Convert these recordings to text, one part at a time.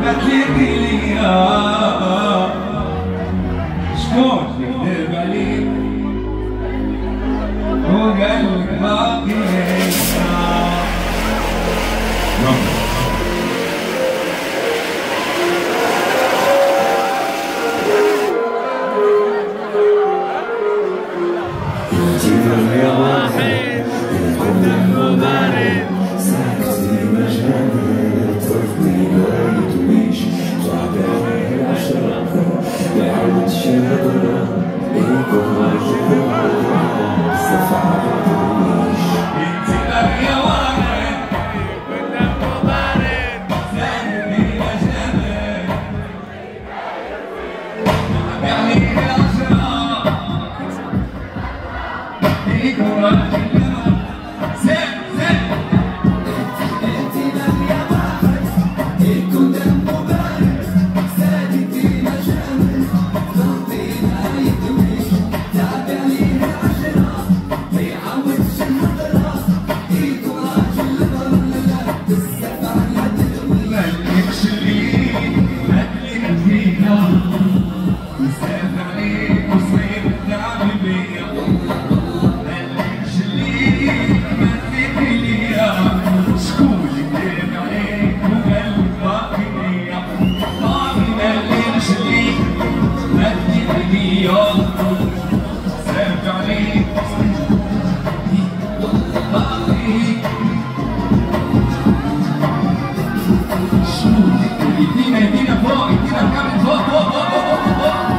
ما تلاقي ليا شكون يكذب عليك وقلبك باقي انت يا واحد ثاني بلا جمال يعني العشرة يكون راجل زين زين مالكش ليه مالك فيها يسافر عليك وصيب التعب بيا مالكش ليه مالك ليا شكون يكذب عليك وقلبك باقي ليا باقي مالكش ليه مالك ليا سافر عليك باقي ادينا ادينا فوق ادينا كامل فوق فوق فوق فوق فوق فوق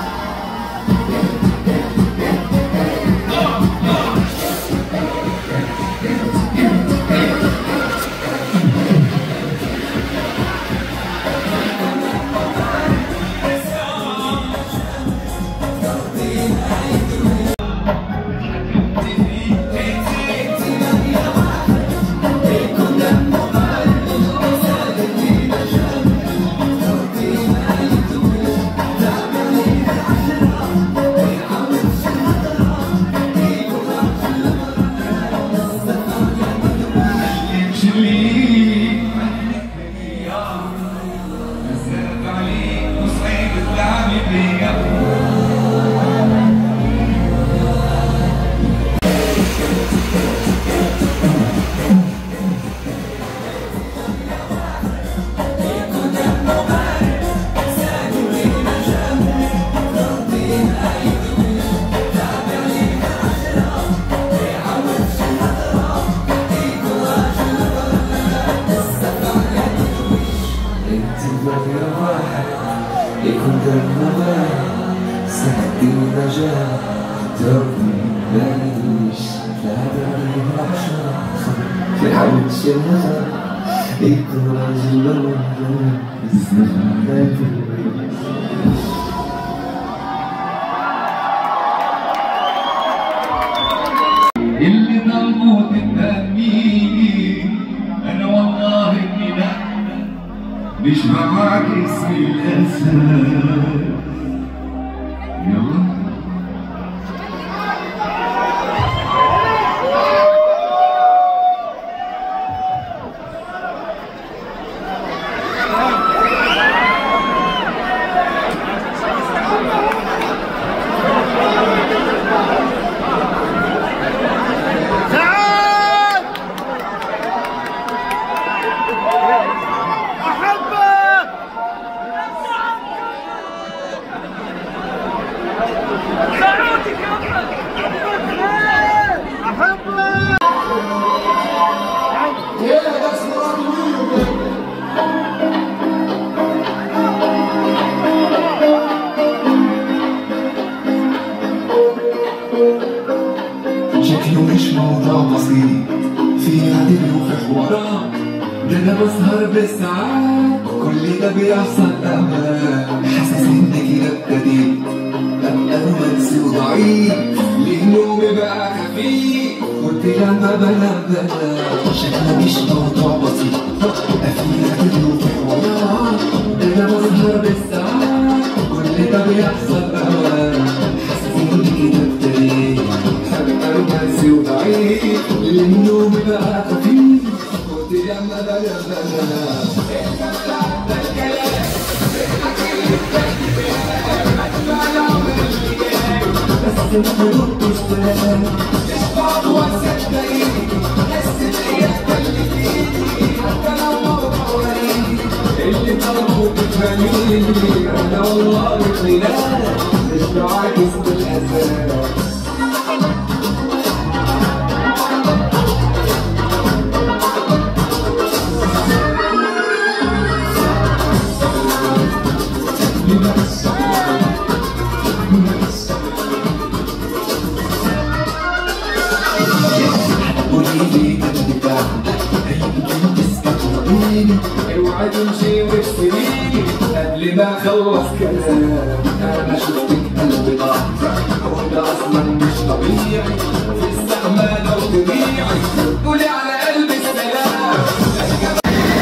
مالكش ليه مالك ليا نزلت عليك وصعيب تلعب بيا يكون دربنا سهدي نجاة دربي بعيش لا بعيد العشرة في حالة شهادة يكون راجل الله يسمع اللي ضلموت التأمين أنا والله إني لا مش معاك اسمي الأسد يلا شكله مش موضوع بسيط في عدل وفي حوارات ده انا بسهر بالساعات وكل ده بيحصل امان حاسس ان كده ابتديت ابقى رومانسي وضعيف ليه نومي بقى خفيف قلت لما بنام بنام شكله مش موضوع بسيط ده في عدل وفي حوارات ده انا بسهر بالساعات وكل ده بيحصل امان حاسس ان كده ابتديت ابقى رومانسي وضعيف النوم بقى خفيف قلت لما لا يا لا لا بس انت رد السلام اشبع وصدقني حس الايام اللي فيني حتى لو موضوع غريب اللي طلبه بتفهميني انا والله خلال مش بعاكس بالاساس قوليلي كان بتاعك يمكن تسكت وقيلي اوعى تمشي وتسيبيني قبل ما اخلص كلام انا شفتك قلبي ضاع وده اصلا مش طبيعي في الزحمه لو تبيعي قولي على قلبي السلام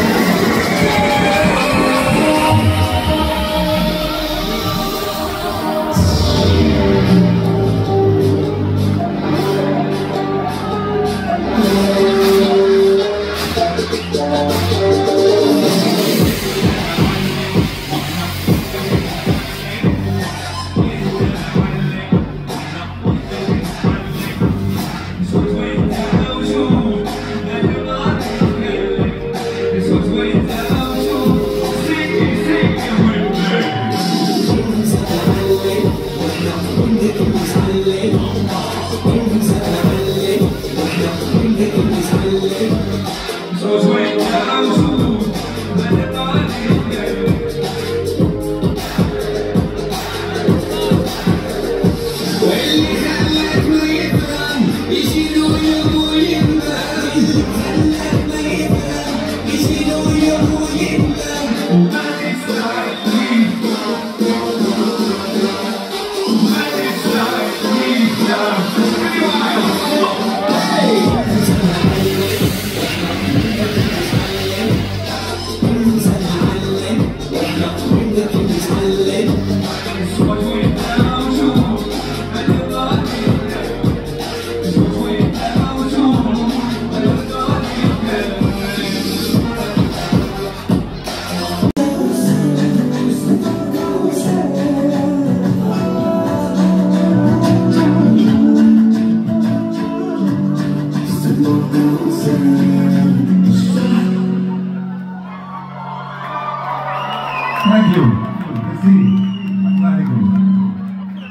Thank you. Merci. Thank you.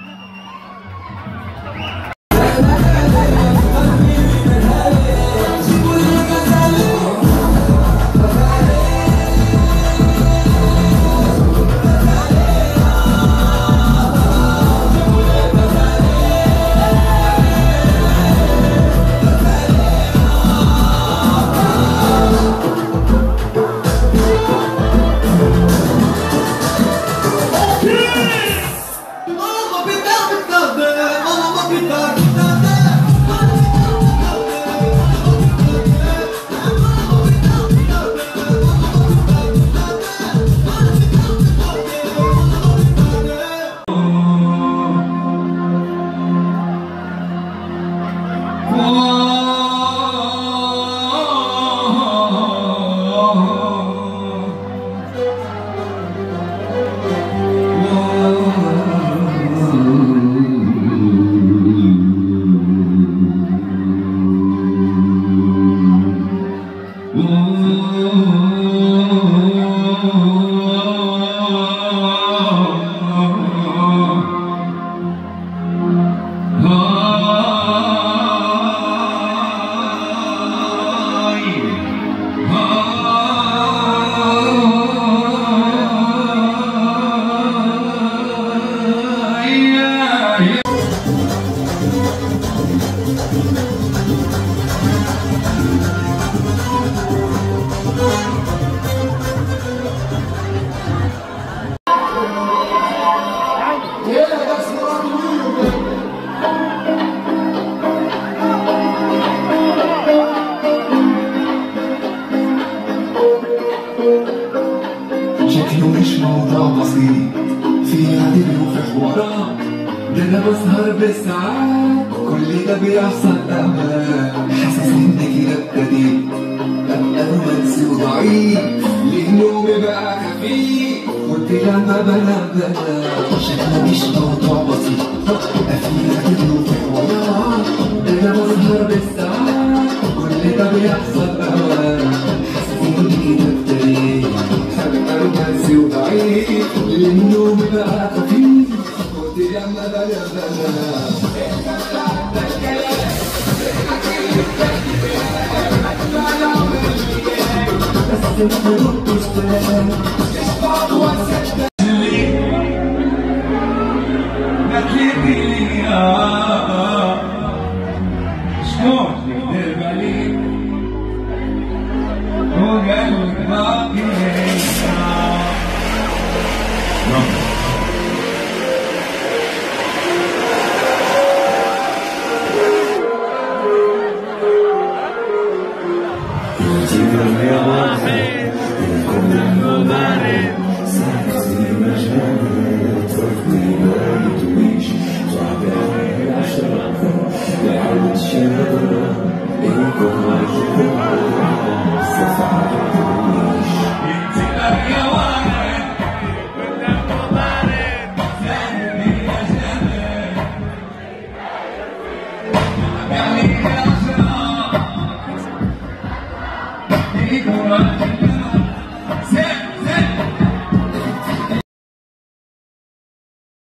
شكله مش موضوع بسيط في عدل وفي حوارات ده انا بسهر بالساعات كل ده بيحصل اوقات حاسس ان كده ابتديت رومانسي وضعيف ليه نومي بقى خفيف قلت لما بنام بنام شكله مش موضوع بسيط أخيرا كله في حوار ده أنا بسهر بالساعات كل ده بيحصل أوقات حاسس كده ابتديت حاجة رومانسي وضعيف ليه نومي بقى خفيف قلت لما بنام بنام بس انت رد السلام نتلقي شلون نقدر عليك وقلبك